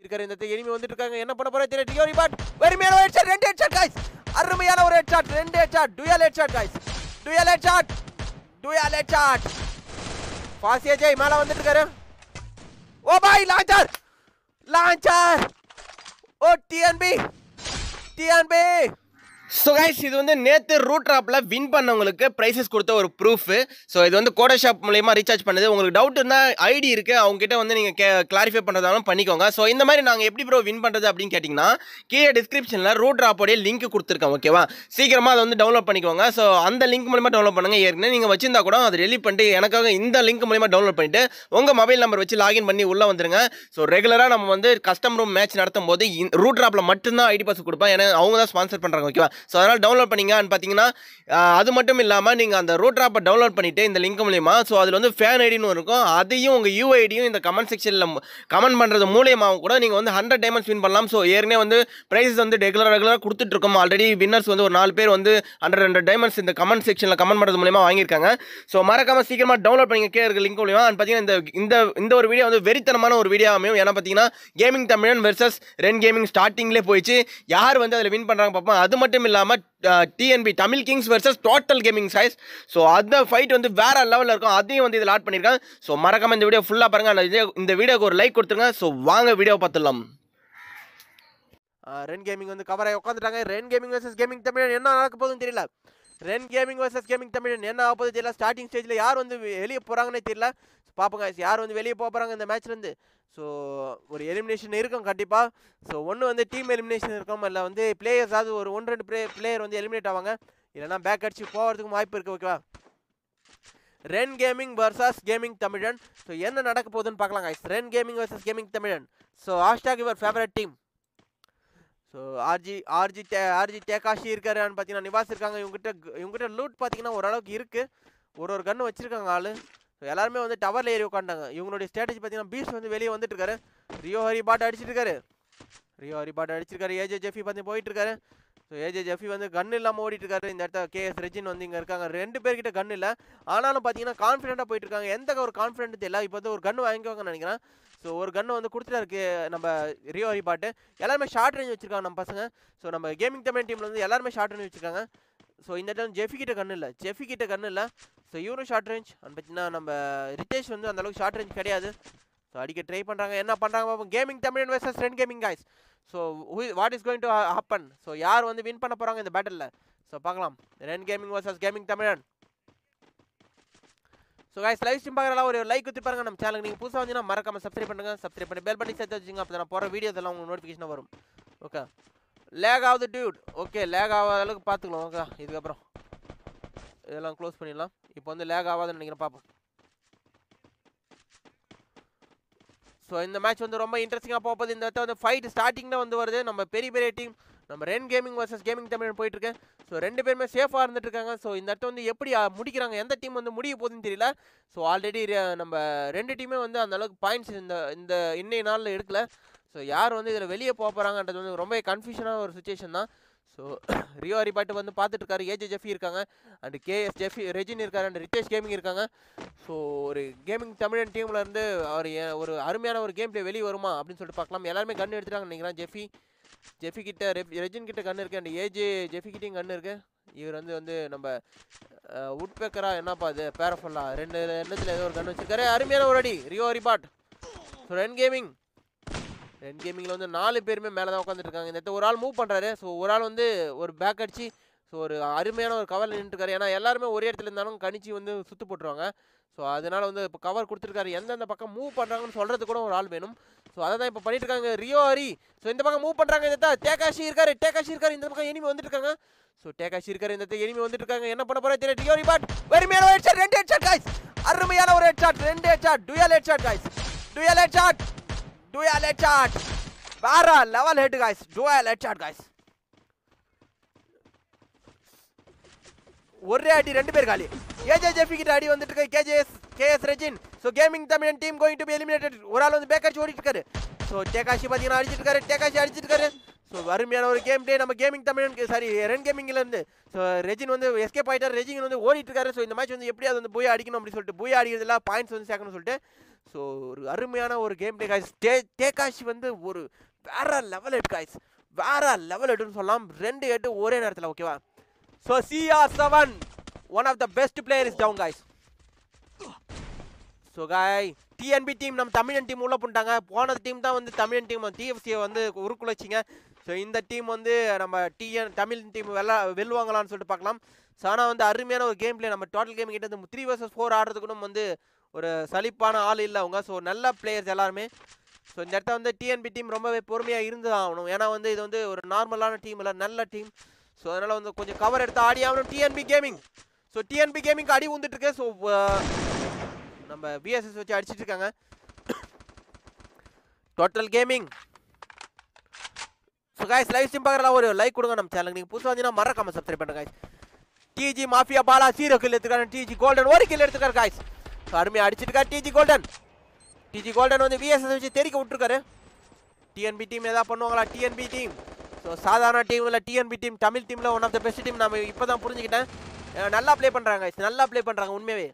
இருக்காரு இந்த இடத்துல எனிமி வந்துட்டு இருக்காங்க என்ன பண்ண போறா தெரியல டியோரி பாட் வெறுமையான ஒரு ஹெட்ஷாட் ரெண்டு ஹெட்ஷாட் காய்ஸ் அருமையான ஒரு ஹெட்ஷாட் ரெண்டு headshot dual headshot guys dual headshot dual headshot ஃபாசியா ஜெய் மேல வந்துட்டு இருக்காரு oh boy launcher launcher oh TNB TNB so guys இது வந்து நேற்று ரூட் ட்ராப்பில் வின் பண்ணவங்களுக்கு ப்ரைஸஸ் கொடுத்த ஒரு ப்ரூஃப் ஸோ இது வந்து கோடா ஷாப் மூலயமா ரீசார்ஜ் பண்ணுது உங்களுக்கு டவுட் இருந்தால் ஐடி இருக்குது அவங்க கிட்ட வந்து நீங்கள் கே கிளாரிஃபை பண்ணுறதாலும் பண்ணிக்கோங்க ஸோ இந்த மாதிரி நாங்கள் எப்படி ப்ரோ வின் பண்ணுறது அப்படின்னு கேட்டிங்கன்னா கீழே டிஸ்கிரிப்ஷனில் ரூட் ட்ராப்போடைய லிங்க் கொடுத்துருக்கேன் ஓகேவா சீக்கிரமாக அதை வந்து டவுன்லோட் பண்ணிக்கோங்க ஸோ அந்த லிங்க் மூலமா டவுன்லோட் பண்ணுங்கள் ஏற்கனவே நீங்கள் வச்சிருந்தா கூட அதை டெலிட் பண்ணிட்டு எனக்காக இந்த லிங்க் மூலமா டவுன்லோட் பண்ணிட்டு உங்கள் மொபைல் நம்பர் வச்சு லாகின் பண்ணி உள்ளே வந்துருங்க ஸோ ரெகுலராக நம்ம வந்து கஸ்டம் ரூம் மேட்ச் நடத்தும் போது ரூட் ட்ராப்பில் மட்டும்தான் ஐடி பாஸ் கொடுப்பேன் ஏன்னா அவங்க தான் ஸ்பான்சர் பண்ணுறாங்க ஓகேவா ஸோ அதனால் டவுன்லோட் பண்ணிங்க and பார்த்தீங்கன்னா ஆஹ், அது மட்டும் இல்லாமல் நீங்கள் அந்த ரூட் ட்ராப்பை டவுன்லோட் பண்ணிவிட்டு இந்த லிங்க் மூலியமா ஸோ அதில் வந்து ஃபேன் ஐடின்னு இருக்கும் அதையும் உங்கள் யூஐடியும் இந்த கமெண்ட் செக்ஷனில் கமெண்ட் பண்ணுறது மூலியமாக கூட நீங்கள் வந்து ஹண்ட்ரட் டைமண்ட்ஸ் வின் பண்ணலாம் ஸோ ஏற்கனவே வந்து ப்ரைஸஸ் வந்து ரெகுலர் ரெகுலராக கொடுத்துட்ருக்கோம் ஆல்ரெடி வின்னர்ஸ் வந்து ஒரு நாலு பேர் வந்து ஹண்ட்ரட் ஹண்ட்ரட் டைமண்ட்ஸ் இந்த கமெண்ட் செக்ஷனில் கமெண்ட் பண்ணுறது மூலியமா வாங்கியிருக்காங்க ஸோ மறக்காமல் சீக்கிரமாக டவுன்லோட் பண்ணிங்க கே இருக்க லிங்க் மூலியமா and பார்த்தீங்கன்னா இந்த இந்த இந்த ஒரு வீடியோ வந்து வெறித்தனமான ஒரு வீடியோ அமையும் ஏன்னா பார்த்தீங்கன்னா கேமிங் தமிழன் வெர்சஸ் ரென் கேமிங் ஸ்டார்டிங்லேயே போயிடுச்சு யார் வந்து அதில் வின் பண்ணுறாங்க பார்ப்போம் அது மட்டும் இல்லாமல் TNB Tamil kings versus total gaming சைஸ் ஸோ அந்த ஃபைட் வந்து வேற லெவலில் இருக்கும் அதையும் வந்து இதில் ஆட் பண்ணியிருக்காங்க ஸோ மறக்காம இந்த வீடியோ ஃபுல்லாக பாருங்க அந்த video- இந்த வீடியோக்கு ஒரு லைக் கொடுத்துருங்க ஸோ வாங்க வீடியோ பார்த்துடலாம் ரென் கேமிங் வந்து கவர் ஆகி உட்காந்துட்டாங்க Ren gaming versus gaming Tamizhan என்ன நடக்க போகுதுன்னு தெரியல ரென் கேமிங் வர்சஸ் கேமிங் தமிழன் என்ன ஆக போகுது தெரியல ஸ்டார்டிங் ஸ்டேஜில் யார் வந்து வெளியே போகிறாங்கன்னே தெரியல பார்ப்போங்க யார் வந்து வெளியே போக போகிறாங்க இந்த மேட்ச்லேருந்து ஸோ ஒரு எலிமினேஷன் இருக்கும் கண்டிப்பாக ஸோ ஒன்று வந்து டீம் எலிமினேஷன் இருக்கும் இல்லை வந்து பிளேயர்ஸ் அதாவது ஒரு ஒன்று ரெண்டு ப்ளே பிளேயர் வந்து எலிமினேட் ஆவாங்க இல்லைனா பேக் அடிச்சு போகிறதுக்கும் வாய்ப்பு இருக்குது ஓகேவா Ren gaming versus gaming Tamizhan so என்ன நடக்க போகுதுன்னு பார்க்கலாம் guys Ren gaming versus gaming Tamizhan so hashtag your favourite team so RG RG டே ஆர்ஜி டேகாஷி இருக்காருன்னு பார்த்தீங்கன்னா நிவாஸ் இருக்காங்க இவங்ககிட்ட கு- இவங்ககிட்ட லூட் பார்த்தீங்கன்னா ஓரளவுக்கு இருக்குது ஒரு ஒரு கன்று வச்சிருக்காங்க ஆளு ஸோ எல்லாருமே வந்து டவரில் ஏறி உட்காண்டாங்க இவங்களுடைய ஸ்ட்ராட்டஜி பார்த்தீங்கன்னா பீஸ் வந்து வெளியே வந்துட்டு இருக்காரு ரியோ ஹரி பாட் அடிச்சிட்டு இருக்காரு ரியோ ஹரி பாட் அடிச்சிருக்காரு ஏஜே ஜெஃபி பார்த்து போயிட்டு இருக்காரு ஸோ ஏஜே ஜெஃபி வந்து கன் இல்லாமல் ஓடிட்டு இருக்காரு இந்த இடத்த கேஎஸ் ரெஜின் வந்து இங்கே இருக்காங்க ரெண்டு பேர்கிட்ட கன் இல்லை ஆனாலும் பார்த்தீங்கன்னா கான்ஃபிடென்ட்டாக போயிட்டு இருக்காங்க எந்த ஒரு கான்ஃபிடென்ட் தெரியல இப்போ வந்து ஒரு கன் வாங்கிக்குவாங்கன்னு நினைக்கிறேன் ஸோ ஒரு கன்று வந்து கொடுத்துட்டா இருக்கு நம்ம ரியோ ஹரி பாட்டு எல்லாருமே ஷார்ட் ரேஞ்ச் வச்சிருக்காங்க நம்ம பசங்க ஸோ நம்ம கேமிங் தமிழ் டீமில் வந்து எல்லாருமே ஷார்ட் ரேஞ்ச் வச்சிருக்காங்க ஸோ இந்த இடத்துல ஜெஃபி கிட்ட கண்ணு இல்லை ஜெஃபி கிட்ட கண்ணு இல்லை ஸோ இவரும் ஷார்ட் ரேஞ்ச் அண்ட் பார்த்தீங்கன்னா நம்ம ரித்தேஷ் வந்து அந்த அளவுக்கு ஷார்ட் ரேஞ்ச் கிடையாது ஸோ அடிக்க ட்ரை பண்ணுறாங்க என்ன பண்ணுறாங்க பார்ப்போம் gaming Tamil versus Ren gaming guys so what is going to happen so யார் வந்து வின் பண்ண போகிறாங்க இந்த பேட்டலில் ஸோ பார்க்கலாம் Ren gaming versus gaming Tamizhan so guys live stream பார்க்குறலாம் ஒரு லைக் குத்தி பாருங்க நம்ம சேனலுக்கு நீங்கள் புதுசாக வந்தீங்கன்னா மறக்காம சப்ஸ்கிரைப் பண்ணுங்க சப்ஸ்கிரைப் பண்ணி பெல் பண்ணி சேர்த்து வச்சுங்க அப்போ நான் போகிற வீடியோஸ் எல்லாம் உங்களுக்கு நோட்டிஃபிகேஷன் வரும் ஓகே லேக் ஆகுது டியூட் ஓகே லேக் ஆகாத அளவுக்கு பார்த்துக்கலாம் ஓகே இதுக்கப்புறம் இதெல்லாம் க்ளோஸ் பண்ணிடலாம் இப்போ வந்து லேக் ஆகாதுன்னு நினைக்கிறேன் பார்ப்போம் ஸோ இந்த மேட்ச் வந்து ரொம்ப இன்ட்ரெஸ்டிங்காக போகுது இந்த இடத்த வந்து ஃபைட் ஸ்டார்டிங்கில் வந்து வருது நம்ம பெரிய பெரிய டீம் நம்ம Ren gaming versus gaming Tamil போயிட்டு இருக்கு ஸோ ரெண்டு பேருமே சேஃபாக இருந்துட்டு இருக்காங்க ஸோ இந்த இடத்த வந்து எப்படி அஹ், முடிக்கிறாங்க எந்த டீம் வந்து முடிய போகுதுன்னு தெரியல ஸோ ஆல்ரெடி நம்ம ரெண்டு டீமே வந்து அந்த அளவுக்கு பாயிண்ட்ஸ் இந்த இந்த இன்னைய நாளில் எடுக்கல ஸோ யார் வந்து இதில் வெளியே போக போகிறாங்கன்றது வந்து ரொம்ப கன்ஃபியூஷனான ஒரு சுச்சுவேஷன் தான் ஸோ ரியோ ஹரிபாட்டு வந்து பார்த்துட்டு இருக்காரு ஏஜே ஜெஃபி இருக்காங்க அண்ட் கேஎஸ் ஜெஃபி ரெஜின் இருக்காரு அண்ட் ரித்தேஷ் கேமிங் இருக்காங்க ஸோ ஒரு கேமிங் தமிழன் டீமில் இருந்து அவர் ஏ- ஒரு அருமையான ஒரு கேம் ப்ளே வெளியே வருமா அப்படின்னு சொல்லிட்டு பார்க்கலாம் எல்லாருமே கன் எடுத்துட்டாங்க நினைக்கிறேன் ஜெஃபி ஜெஃபி கிட்ட ரெப் ரெஜின் கிட்ட கன் இருக்கு அண்ட் ஏஜே ஜெஃபி கிட்டையும் கன் இருக்கு இவர் வந்து வந்து நம்ம உட்பேக்கரா என்னப்பா அது பேரஃபல்லா ரெண்டு எண்ணத்தில் ஏதோ ஒரு கன் வச்சிருக்காரு அருமையான ஒரு அடி ரியோ ஹரிபாட் ஸோ ரென் கேமிங் ரென் கேமிங்கில் வந்து நாலு பேருமே மேலே தான் உட்காந்துட்டு இருக்காங்க இந்த இடத்துல ஒரு ஆள் மூவ் பண்ணுறாரு ஸோ ஒரு ஆள் வந்து ஒரு பேக் அடிச்சு ஸோ ஒரு அருமையான ஒரு கவரில் நின்றுருக்காரு ஏன்னா எல்லாருமே ஒரே இடத்துல இருந்தாலும் கணிச்சு வந்து சுத்து போட்டுருவாங்க ஸோ அதனால வந்து இப்போ கவர் கொடுத்துருக்காரு எந்தெந்த பக்கம் மூவ் பண்ணுறாங்கன்னு சொல்கிறது கூட ஒரு ஆள் வேணும் ஸோ அதை தான் இப்போ பண்ணிட்டு இருக்காங்க ரியோ ஹரி ஸோ இந்த பக்கம் மூவ் பண்ணுறாங்க இந்த இடத்துல டேகாஷி இருக்காரு டேகாஷி இருக்காரு இந்த பக்கம் எனிமி வந்துட்டு இருக்காங்க ஸோ டேகாஷி இருக்காரு இந்த இடத்துல எனிமி வந்துட்டு இருக்காங்க என்ன பண்ண போறா தெரியல ரியோ ரிபாட் வெறுமையான ஒரு ஹெட்ஷாட் ரெண்டு ஹெட்ஷாட் காய்ஸ் அருமையான ஒரு ஹெட்ஷாட் ரெண்டு headshot dual headshot guys dual headshot dual headshot வேற level head guys dual headshot guys ஒரே அடி ரெண்டு பேர் காலி ஏஜே ஜெஃபி கிட்ட அடி வந்துட்டு இருக்கு கேஜேஎஸ் கேஎஸ் ரெஜின் so gaming Tamizhan team going to be eliminated ஒரு ஆள் வந்து பேக்கடிச்சு ஓடிட்டு இருக்காரு ஸோ டேகாஷி பார்த்தீங்கன்னா அடிச்சிட்டு இருக்காரு டேகாஷி அடிச்சிட்டு இருக்காரு ஸோ அருமையான ஒரு கேம் டே நம்ம கேமிங் தமிழனுக்கு சாரி ரென் கேமிங்ல இருந்து ஸோ ரெஜின் வந்து எஸ்கேப் ஆயிட்டார் ரெஜின் வந்து ஓடிட்டு இருக்காரு ஸோ இந்த மேட்ச் வந்து எப்படியாவது வந்து பூயா அடிக்கணும் அப்படின்னு சொல்லிட்டு பூயா அடிக்கிறதுல பாயிண்ட்ஸ் வந்து சேர்க்கணும்னு சொல்லிட்டு ஸோ ஒரு அருமையான ஒரு கேம் பிளே காய்ஸ் டே டேகாஷி வந்து ஒரு வேற லெவல் எட் காய்ஸ் வேற லெவல் எடுன்னு சொல்லலாம் ரெண்டு எட்டு ஒரே நேரத்தில் ஓகேவா so CR seven one of the best player is down guys so guy TNB team நம்ம தமிழன் டீம் உள்ள பண்ணிட்டாங்க போன டீம் தான் வந்து தமிழன் டீம் டிஎஃப்சியை வந்து உருக்குள்ள வச்சிங்க ஸோ இந்த டீம் வந்து நம்ம டிஎன் தமிழ் டீம் வெல்ல வெல்லுவாங்களான்னு சொல்லிட்டு பார்க்கலாம் ஸோ ஆனால் வந்து அருமையான ஒரு கேம் பிளே நம்ம டோட்டல் கேம் கிட்ட வந்து த்ரீ வர்சஸ் ஃபோர் ஆடுறதுக்கு வந்து ஒரு சலிப்பான ஆள் இல்லை அவங்க ஸோ நல்ல பிளேயர்ஸ் எல்லாருமே ஸோ இந்த இடத்த வந்து டிஎன்பி டீம் ரொம்பவே பொறுமையாக இருந்து ஆகணும் ஏன்னா வந்து இது வந்து ஒரு நார்மலான டீம் இல்லை நல்ல டீம் ஸோ அதனால் வந்து கொஞ்சம் கவர் எடுத்து ஆடி ஆகணும் டிஎன்பி கேமிங் ஸோ டிஎன்பி கேமிங்க்கு அடி வந்துட்டு இருக்கு ஸோ நம்ம பிஎஸ்எஸ் வச்சு அடிச்சிட்டு இருக்காங்க total gaming so guys live stream பார்க்குறலாம் ஒரு லைக் கொடுங்க நம்ம சேனலுக்கு நீங்கள் புதுசாக வந்தீங்கன்னா மறக்காம சப்ஸ்கிரைப் பண்ணுங்க guys TG mafia Bala zero kill எடுத்துக்காரு டிஜி கோல்டன் ஒரு கில் எடுத்துக்காரு காய்ஸ் ஸோ அருமையாக அடிச்சிருக்காரு டிஜி கோல்டன் டிஜி கோல்டன் வந்து விஎஸ்எஸ் வச்சு தெரிக்க விட்டுருக்காரு டிஎன்பி டீம் எதாவது பண்ணுவாங்களா டிஎன்பி டீம் ஸோ சாதாரண டீம் இல்லை டிஎன்பி டீம் தமிழ் டீமில் one of the best team நம்ம இப்போ தான் புரிஞ்சுக்கிட்டேன் அஹ் நல்லா ப்ளே பண்ணுறாங்க guys. நல்லா ப்ளே பண்ணுறாங்க உண்மையாவே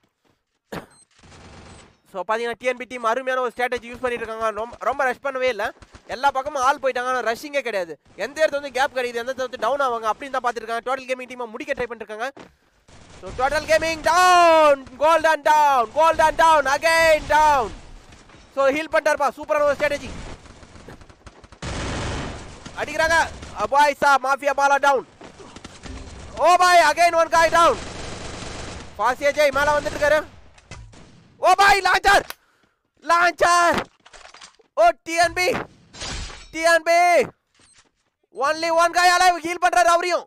ஸோ பார்த்தீங்கன்னா டிஎன்பி டீம் அருமையான ஒரு ஸ்ட்ராட்டஜி யூஸ் பண்ணிட்டு இருக்காங்க ரொம்ப ரொம்ப ரஷ் பண்ணவே இல்லை எல்லா பக்கமும் ஆள் போயிட்டாங்க ஆனால் ரஷ்ஷிங்கே கிடையாது எந்த இடத்துல வந்து கேப் கிடைக்குது எந்த இடத்துல வந்து டவுன் ஆவாங்க அப்படின்னு தான் பார்த்துருக்காங்க டோட்டல் கேமிங் டீமை முடிக்க ட்ரை பண்ணிருக்காங்க so total gaming down golden down golden down again down so heal பண்ணிட்டாருப்பா சூப்பரான ஒரு ஸ்ட்ராட்டஜி அடிக்கிறாங்க பாய் சா mafia Bala down oh boy again one guy down பாசியா ஜெய் மேலே வந்துட்டு இருக்காரு oh boy launcher launcher oh TNB TNB only one guy alive heal பண்றாரு அவரையும்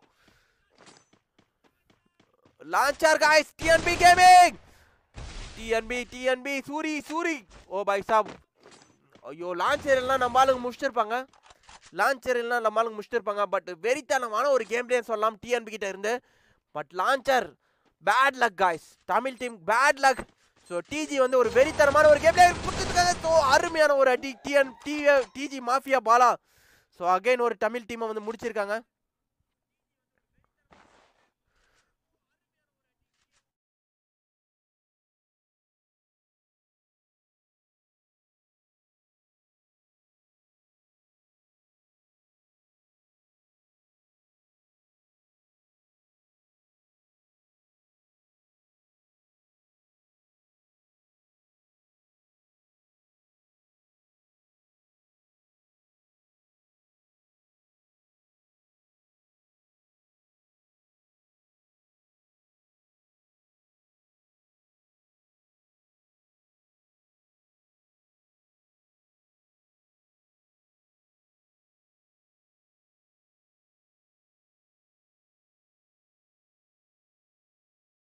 launcher guys TNB gaming TNB TNB sorry sorry oh boy சாப் ஐயோ லான்ச்சர் எல்லாம் நம்ம ஆளுங்க முடிச்சிருப்பாங்க லான்ச்சர் எல்லாம் நம்ம ஆளுங்க முடிச்சிருப்பாங்க பட் வெறித்தனமான ஒரு கேம் பிளே சொல்லலாம் டிஎன்பி கிட்ட இருந்து but launcher bad luck guys Tamil team bad luck so TG வந்து ஒரு வெறித்தனமான ஒரு கேம் பிளே கொடுத்துருக்காங்க ஸோ அருமையான ஒரு அடி TN T TG mafia Bala so again ஒரு தமிழ் டீமை வந்து முடிச்சிருக்காங்க